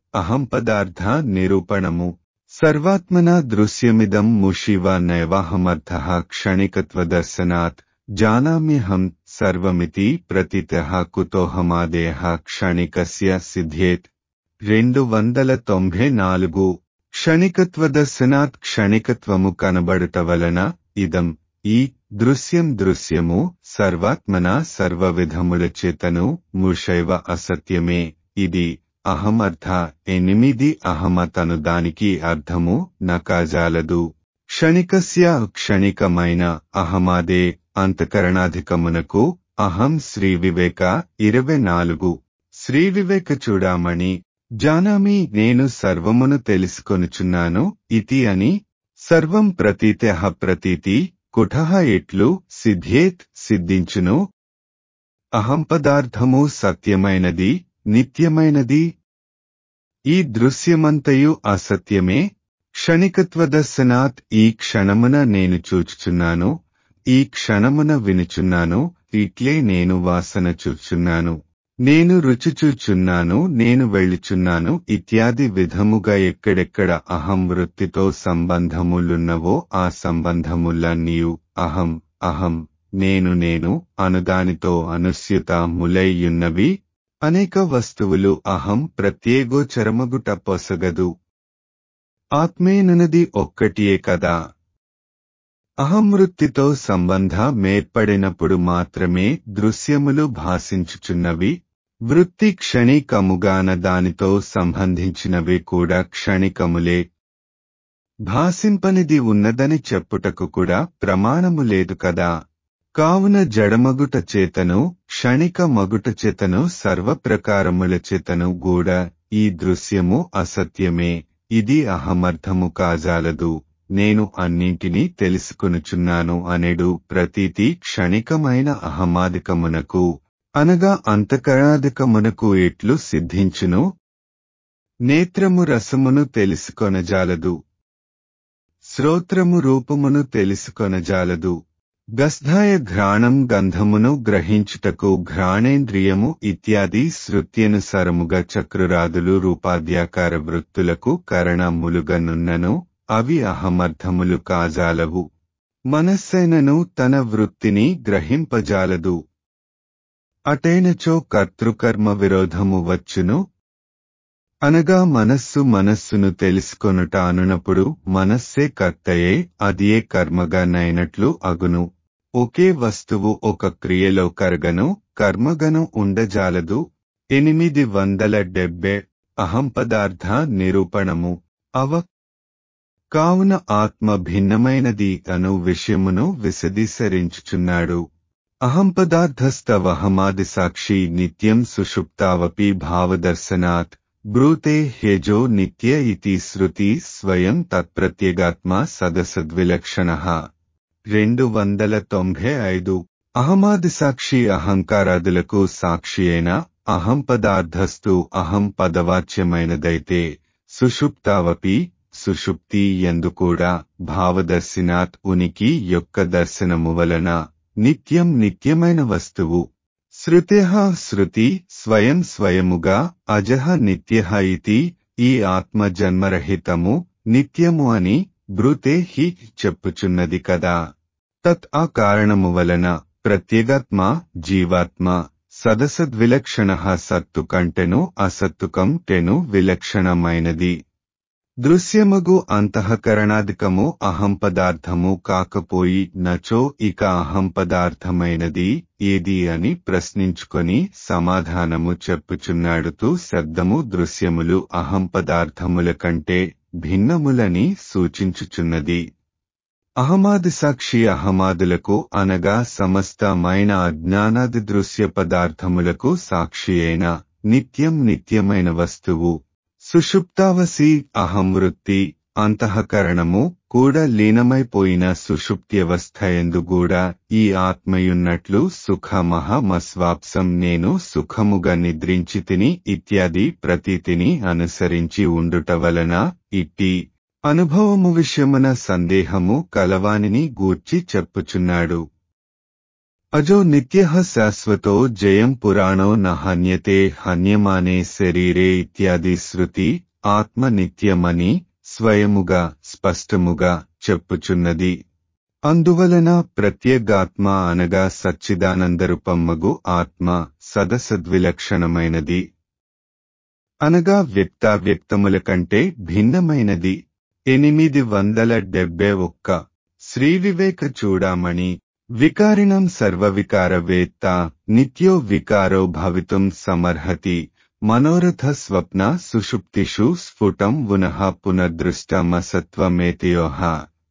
అహం పదార్థ నిరూపణము సర్వాత్మనా దృశ్యమిదం ముషివ నైవాహమర్థ క్షణికత్వదర్శనాత్ జానామ్యహం సర్వమితి ప్రతిత కుతోహమాదేహ క్షణికస్య సిద్ధ్యేత్ రెండు వందల తొంభై నాలుగు క్షణికత్వదర్శనాత్ క్షణికత్వము కనబడుట వలన ఇదం ఈ దృశ్యం దృశ్యము సర్వాత్మన సర్వ విధముల చేతను ముషైవ అసత్యమే ఇది అహమర్థ ఎనిమిది అహమతను దానికి అర్థము నకాజాలదు క్షణికస్య క్షణికమైన అహమాదే అంతకరణాధికమునకు అహం శ్రీ వివేక ఇరవై నాలుగు శ్రీ వివేక చూడామణి జానామి నేను సర్వమును తెలుసుకొనుచున్నాను ఇతి అని సర్వం ప్రతీత్యహ ప్రతీతి కుఠః ఎట్లు సిద్ధ్యేత్ సిద్ధించును అహం పదార్థము సత్యమైనది నిత్యమైనది ఈ దృశ్యమంతయు అసత్యమే క్షణికత్వదర్శనాత్ ఈ క్షణమున నేను చూచుచున్నాను ఈ క్షణమున వినుచున్నాను ఇట్లే నేను వాసన చూచున్నాను నేను రుచి చూచున్నాను నేను వెళ్ళుచున్నాను ఇత్యాది విధముగా ఎక్కడెక్కడ అహం వృత్తితో సంబంధములున్నవో ఆ సంబంధములన్నీయు అహం అహం నేను నేను అనుదానితో అనుస్యుతములైయున్నవి అనేక వస్తువులు అహం ప్రత్యేగోచరమగుట పొసగదు ఆత్మేనునది ఒక్కటియే కదా అహం వృత్తితో సంబంధమేర్పడినప్పుడు మాత్రమే దృశ్యములు భాషించుచున్నవి వృత్తి క్షణికముగాన దానితో సంబంధించినవి కూడా క్షణికములే భాసింపనిది ఉన్నదని చెప్పుటకు కూడా ప్రమాణము లేదు కదా కావున జడమగుట చేతను క్షణిక మగుట చేతను సర్వప్రకారముల చేతను గూడా ఈ దృశ్యము అసత్యమే ఇది అహమర్థము కాజాలదు నేను అన్నింటినీ తెలుసుకొనుచున్నాను అనెడు ప్రతీతి క్షణికమైన అహమాదికమునకు అనగా అంతకరాధికమునకు ఎట్లు సిద్ధించును నేత్రము రసమును తెలుసుకొనజాలదు శ్రోత్రము రూపమును తెలుసుకొనజాలదు గస్ధాయ ఘ్రాణం గంధమును గ్రహించుటకు ఘ్రాణేంద్రియము ఇత్యాది శృత్యనుసారముగా చక్రురాదులు రూపాద్యాకార వృత్తులకు కరణములుగనున్నను అవి అహమర్థములు కాజాలవు మనస్సైనను తన వృత్తిని గ్రహింపజాలదు అటైనచో కర్తృకర్మ విరోధము వచ్చును అనగా మనస్సు మనస్సును తెలుసుకొనుట అనునప్పుడు మనస్సే కర్తయే అదియే కర్మగా నైనట్లు అగును ఒకే వస్తువు ఒక క్రియలో కరగను కర్మగను ఉండజాలదు ఎనిమిది వందల డెబ్బె అహం పదార్థ నిరూపణము అవ కావున ఆత్మ భిన్నమైనది అను విషయమును విశదీసరించుచున్నాడు అహం పదార్థస్థవహమాది సాక్షి నిత్యం సుషుప్తావపి భావదర్శనాత్ బ్రూతే హ్యజో నిత్య ఇతి శృతి స్వయం తత్ప్రత్యేగాత్మ సదసద్విలక్షణ రెండు వందల తొంభై ఐదు అహమాది సాక్షి అహంకారాదులకు సాక్షి అయిన అహం పదార్థస్థు అహం పదవాచ్యమైనదైతే సుషుప్తావపి సుషుప్తి ఎందు కూడా భావదర్శినాత్ ఉనికి యొక్క దర్శనము వలన నిత్యం నిత్యమైన వస్తువు శృత్య శృతి స్వయం స్వయముగా అజహ నిత్య ఇతి ఈ ఆత్మ జన్మరహితము నిత్యము అని బ్రూతే హి చెప్పుచున్నది కదా తత్ ఆ కారణము వలన ప్రత్యేగాత్మ జీవాత్మ సదసద్విలక్షణ సత్తు కంటెను అసత్తు కంటెను విలక్షణమైనది దృశ్యమగు అంతఃకరణాధికము అహం పదార్థము కాకపోయి నచో ఇక అహం పదార్థమైనది ఏది అని ప్రశ్నించుకొని సమాధానము చెప్పుచున్నాడుతూ శబ్దము దృశ్యములు అహం పదార్థముల కంటే భిన్నములని సూచించుచున్నది అహమాది సాక్షి అహమాదులకు అనగా సమస్తమైన అజ్ఞానాది దృశ్య పదార్థములకు సాక్షి అయిన నిత్యం నిత్యమైన వస్తువు సుషుప్తావసి అహం వృత్తి అంతఃకరణము కూడా లీనమైపోయిన సుషుప్త్యవస్థ ఎందుగూడా ఈ ఆత్మయున్నట్లు సుఖమహమస్వాప్సం నేను సుఖముగా నిద్రించి తిని ఇత్యాది ప్రతీతిని అనుసరించి ఉండుట వలన ఇట్టి అనుభవము విషయమున సందేహము కలవానిని గూర్చి చెప్పుచున్నాడు అజో నిత్య శాశ్వతో జయం పురాణో న హన్యతే హన్యమానే శరీరే ఇత్యాది శృతి ఆత్మ నిత్యమని స్వయముగా స్పష్టముగా చెప్పుచున్నది అందువలన ప్రత్యేగాత్మ అనగా సచ్చిదానందరూపమ్మగు ఆత్మ సదసద్విలక్షణమైనది అనగా వ్యక్తావ్యక్తముల కంటే భిన్నమైనది ఎనిమిది వందల డెబ్బై ఒక్క శ్రీ వివేక చూడామణి వికారిణం సర్వవికారవేత్త నిత్యో వికారో భవితుం సమర్హతి మనోరథ స్వప్న సుషుప్తిషు స్ఫుటం పునః పునర్దృష్టమసత్వమేతయోహ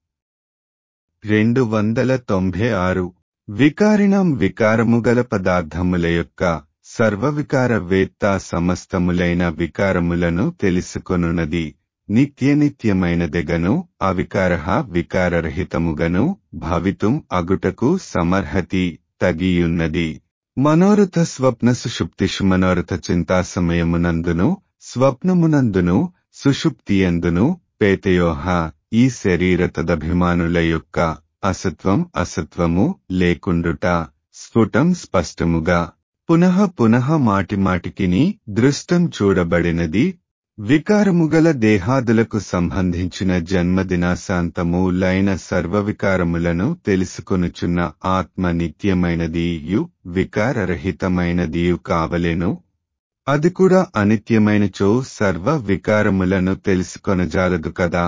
రెండు వందల తొంభై ఆరు వికారిణం వికారముగల పదార్థముల యొక్క సర్వవికారవేత్త సమస్తములైన వికారములను తెలుసుకొనున్నది నిత్యనిత్యమైనదెగను అవికార వికారరహితముగను భవితుం అగుటకు సమర్హతి తగియున్నది మనోరథ స్వప్న సుషుప్తిషు మనోరథ చింతా సమయమునందును స్వప్నమునందును సుషుప్తియందును పేతయోహ ఈ శరీర తదభిమానుల యొక్క అసత్వం అసత్వము లేకుండుట స్ఫుటం స్పష్టముగా పునః పునః మాటిమాటికిని దృష్టం చూడబడినది వికారముగల దేహాదులకు సంబంధించిన జన్మదినాశాంతము లైన సర్వవికారములను తెలుసుకొనుచున్న ఆత్మ నిత్యమైనదియు వికారరహితమైనదియు కావలెను అది కూడా అనిత్యమైనచో సర్వ వికారములను తెలుసుకొనజాలదు కదా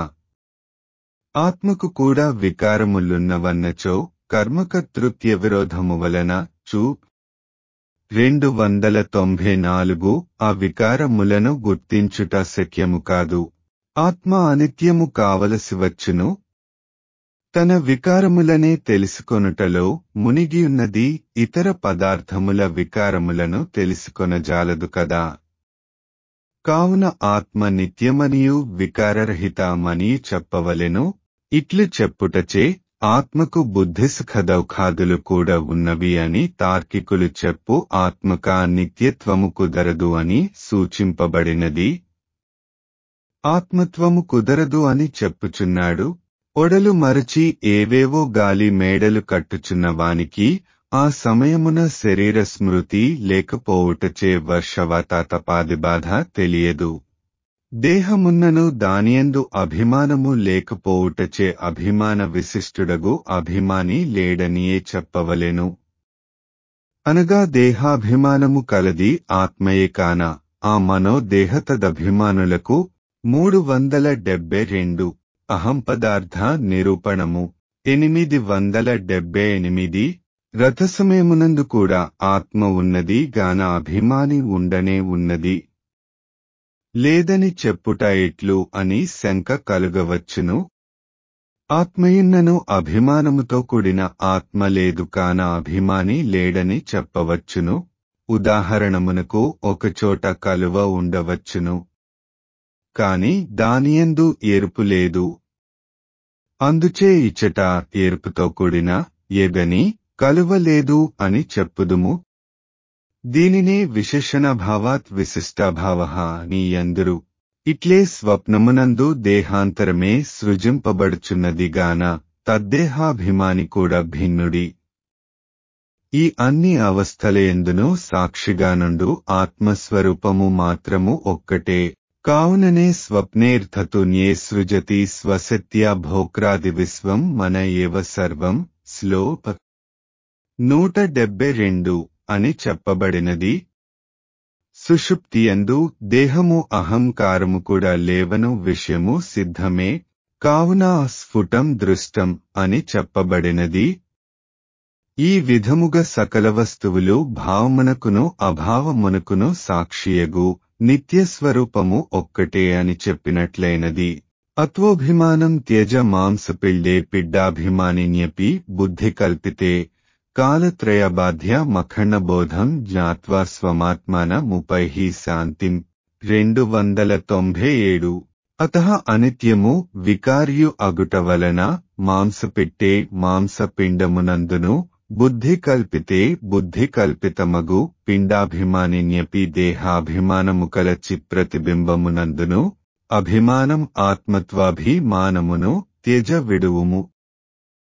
ఆత్మకు కూడా వికారములున్నవన్నచో కర్మకర్తృత్య విరోధము వలన చూ రెండు వందల తొంభై నాలుగు ఆ వికారములను గుర్తించుట శక్యము కాదు ఆత్మ అనిత్యము కావలసి వచ్చును తన వికారములనే తెలుసుకొనుటలో మునిగియున్నది ఇతర పదార్థముల వికారములను తెలుసుకొనజాలదు కదా కావున ఆత్మ నిత్యమనియు వికారరహితమని చెప్పవలెను ఇట్లు చెప్పుటచే ఆత్మకు బుద్ధి సుఖదౌఖాదులు కూడా ఉన్నవి అని తార్కికులు చెప్పు ఆత్మక నిత్యత్వము కుదరదు అని సూచింపబడినది ఆత్మత్వము కుదరదు అని చెప్పుచున్నాడు ఒడలు మరచి ఏవేవో గాలి మేడలు కట్టుచున్న వానికి ఆ సమయమున శరీర స్మృతి లేకపోవుటచే వర్షవతాతపాది బాధ తెలియదు దేహమున్నను దానియందు అభిమానము లేకపోవుటచే అభిమాన విశిష్టుడగు అభిమాని లేడనియే చెప్పవలెను అనగా దేహాభిమానము కలది ఆత్మయే కాన ఆ మనో దేహతదభిమానులకు మూడు వందల డెబ్బై రెండు అహం పదార్థ నిరూపణము ఎనిమిది వందల డెబ్బై ఎనిమిది రథసమయమునందు కూడా ఆత్మ ఉన్నది గాన అభిమాని ఉండనే ఉన్నది లేదని చెప్పుట ఎట్లు అని శంక కలుగవచ్చును ఆత్మయున్నను అభిమానముతో కూడిన ఆత్మ లేదు కాన అభిమాని లేడని చెప్పవచ్చును ఉదాహరణమునకు ఒకచోట కలువ ఉండవచ్చును కాని దానియందు ఎరుపు లేదు అందుచే ఇచ్చట ఎరుపుతో కూడిన ఎగని కలువ లేదు అని చెప్పుదుము దీనినే విశేషణభావాత్ విశిష్టాభావ అని ఎందురు ఇట్లే స్వప్నమునందు దేహాంతరమే సృజింపబడుచున్నదిగాన తద్దేహాభిమాని కూడా భిన్నుడి ఈ అన్ని అవస్థలయందును సాక్షిగానుండు ఆత్మస్వరూపము మాత్రము ఒక్కటే కావుననే స్వప్నేర్థతున్యే సృజతి స్వసత్యా భోక్రాది విశ్వం మన ఏవ సర్వం శ్లోప నూట డెబ్బై రెండు అని చెప్పబడినది సుషుప్తియందు దేహము అహంకారము కూడా లేవను విషయము సిద్ధమే కావున స్ఫుటం దృష్టం అని చెప్పబడినది ఈ విధముగా సకల వస్తువులు భావమునకును అభావమునకును సాక్షియగు నిత్యస్వరూపము ఒక్కటే అని చెప్పినట్లయినది అత్వోభిమానం త్యజ మాంసపిళ్డే పిడ్డాభిమానిన్యపి బుద్ధి కల్పితే కాలత్రయబాధ్య మఖణబోధం జ్ఞాత్వా స్వమాత్మాన ముపై శాంతిం రెండు వందల తొంభై ఏడు అత అనిత్యము వికార్యు అగుట వలన మాంసపెట్టే మాంసపిండమునందును బుద్ధి కల్పితే బుద్ధి కల్పితమగు పిండాభిమానిన్యపి దేహాభిమానము కల చిప్రతిబింబమునందును అభిమానం ఆత్మత్వాభిమానమును త్యజ విడువుము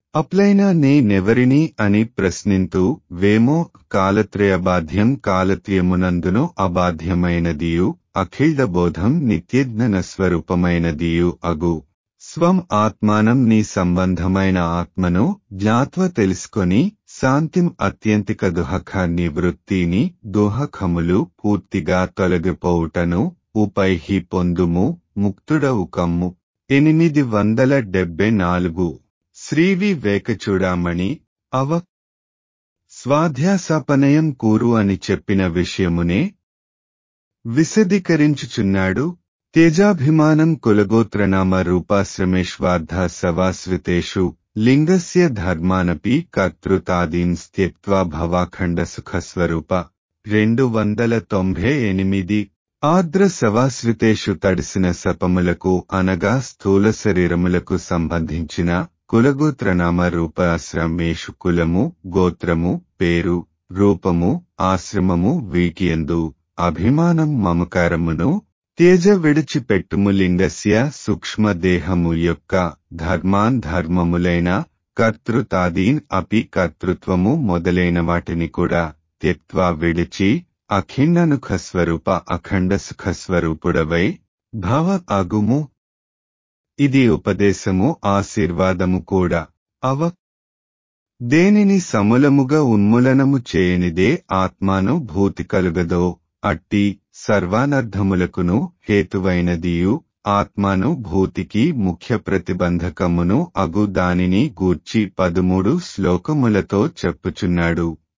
అప్లైనా నేనెవరిని అని ప్రశ్నింతు వేమో కాలత్రయబాధ్యం కాలత్యమునందును అబాధ్యమైనదియు అఖిల్డబోధం నిత్యజ్ఞన స్వరూపమైనదియు అగు స్వం ఆత్మానం నీ సంబంధమైన ఆత్మను జ్ఞాత్వ తెలుసుకొని శాంతిం అత్యంతిక దుహఖ నివృత్తిని దుహఖములు పూర్తిగా తొలగిపోవుటను ఉపైహి పొందుము ముక్తుడవు కమ్ము ఎనిమిది వందల డెబ్బై నాలుగు శ్రీవి వేకచూడామణి అవ స్వాధ్యాసాపనయం కూరు అని చెప్పిన విషయమునే విశదీకరించుచున్నాడు తేజాభిమానం కులగోత్రనామ రూపాశ్రమేష్వార్ధ సవాస్వితేషు లింగస్య ధర్మానపి కర్తృతాదీన్ త్యక్వా భవాఖండ సుఖస్వరూప రెండు వందల తొంభై ఎనిమిది ఆర్ద్ర సవాశ్రితేషు తడిసిన సపములకు అనగా స్థూల శరీరములకు సంబంధించిన కులగోత్రనామ రూపాశ్రమేషు కులము గోత్రము పేరు రూపము ఆశ్రమము వీటియందు అభిమానం మమకారమును తేజ విడిచిపెట్టుము లింగస్య సూక్ష్మదేహము యొక్క ధర్మాన్ ధర్మములైన కర్తృతాదీన్ అపి కర్తృత్వము మొదలైన వాటిని కూడా త్యక్వా విడిచి అఖిండనుఖ స్వరూప అఖండ సుఖస్వరూపుడవై భవ అగుము ఇది ఉపదేశము ఆశీర్వాదము కూడా అవ దేనిని సమూలముగా ఉన్మూలనము చేయనిదే ఆత్మాను భూతి కలుగదో అట్టి సర్వానర్థములకును హేతువైనదియు ఆత్మాను భూతికి ముఖ్య ప్రతిబంధకమును అగు దానిని గూర్చి పదమూడు శ్లోకములతో చెప్పుచున్నాడు